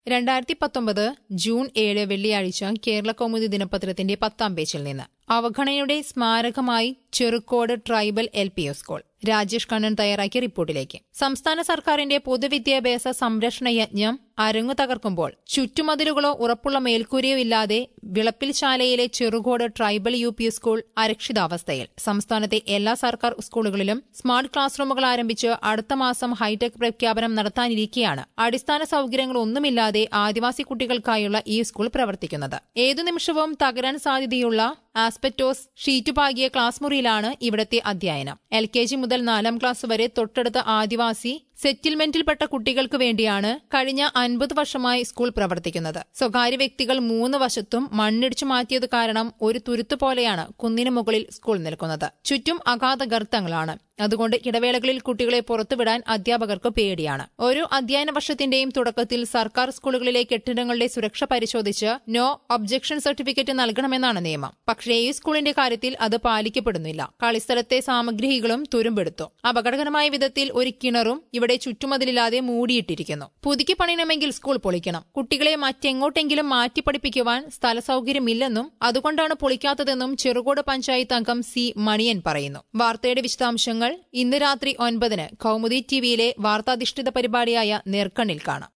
രണ്ടായിരത്തി പത്തൊമ്പത് ജൂൺ ഏഴ് വെള്ളിയാഴ്ച കേരള കൗമുദി ദിനപത്രത്തിന്റെ പത്താം പേജിൽ നിന്ന് അവഗണനയുടെ സ്മാരകമായി Cherukode tribal L P S school Rajesh Kannan തയ്യാറാക്കിയ റിപ്പോർട്ടിലേക്ക് സംസ്ഥാന സർക്കാരിന്റെ പൊതുവിദ്യാഭ്യാസ സംരക്ഷണ യജ്ഞം അരങ്ങു തകർക്കുമ്പോൾ ചുറ്റുമതിലുകളോ ഉറപ്പുള്ള മേൽക്കൂരയോ ഇല്ലാതെ വിളപ്പിൽ ശാലയിലെ Cherukode tribal U P school അരക്ഷിതാവസ്ഥയിൽ സംസ്ഥാനത്തെ എല്ലാ സർക്കാർ സ്കൂളുകളിലും സ്മാർട്ട് ക്ലാസ് റൂമുകൾ ആരംഭിച്ച് അടുത്ത മാസം ഹൈടെക് പ്രഖ്യാപനം നടത്താനിരിക്കെയാണ് അടിസ്ഥാന സൌകര്യങ്ങളൊന്നുമില്ലാതെ ആദിവാസി കുട്ടികൾക്കായുള്ള ഈ സ്കൂൾ പ്രവർത്തിക്കുന്നത് ഏതു നിമിഷവും തകരാൻ സാധ്യതയുള്ള ആസ്പെറ്റോസ് ഷീറ്റ് പാകിയ ക്ലാസ് മുറിയിലാണ് ഇവിടത്തെ അധ്യയനം എൽ കെ ജി മുതൽ നാലാം ക്ലാസ് വരെ തൊട്ടടുത്ത ആദിവാസി സെറ്റിൽമെന്റിൽപ്പെട്ട കുട്ടികൾക്ക് വേണ്ടിയാണ് കഴിഞ്ഞ അൻപത് വർഷമായി സ്കൂൾ പ്രവർത്തിക്കുന്നത് സ്വകാര്യ വ്യക്തികൾ മൂന്ന് വശത്തും മണ്ണിടിച്ചു മാറ്റിയത് കാരണം ഒരു തുരുത്തു പോലെയാണ് കുന്നിനു മുകളിൽ സ്കൂൾ നിൽക്കുന്നത് ചുറ്റും അഗാധ ഗർത്തങ്ങളാണ് അതുകൊണ്ട് ഇടവേളകളിൽ കുട്ടികളെ പുറത്തുവിടാൻ അധ്യാപകർക്ക് പേടിയാണ് ഓരോ അധ്യയന വർഷത്തിന്റെയും തുടക്കത്തിൽ സർക്കാർ സ്കൂളുകളിലെ കെട്ടിടങ്ങളുടെ സുരക്ഷ പരിശോധിച്ച് നോ ഒബ്ജക്ഷൻ സർട്ടിഫിക്കറ്റ് നൽകണമെന്നാണ് നിയമം പക്ഷേ ഈ സ്കൂളിന്റെ കാര്യത്തിൽ അത് പാലിക്കപ്പെടുന്നില്ല കളിസ്ഥലത്തെ സാമഗ്രികളും തുരുമ്പെടുത്തു അപകടകരമായ വിധത്തിൽ ഒരു കിണറും ഇവിടെ ചുറ്റുമതിലില്ലാതെ മൂടിയിട്ടിരിക്കുന്നു പുതുക്കി പണിയണമെങ്കിൽ സ്കൂൾ പൊളിക്കണം കുട്ടികളെ മറ്റെങ്ങോട്ടെങ്കിലും മാറ്റി പഠിപ്പിക്കുവാൻ സ്ഥല സൌകര്യമില്ലെന്നും അതുകൊണ്ടാണ് പൊളിക്കാത്തതെന്നും ചെറുകോട് പഞ്ചായത്ത് അംഗം സി മണിയൻ പറയുന്നു വാർത്തയുടെ വിശദാംശങ്ങൾ ഇന്ന് രാത്രി ഒൻപതിന് കൌമുദി ടിവിയിലെ വാർത്താധിഷ്ഠിത പരിപാടിയായ നേർക്കണ്ണിൽ കാണാം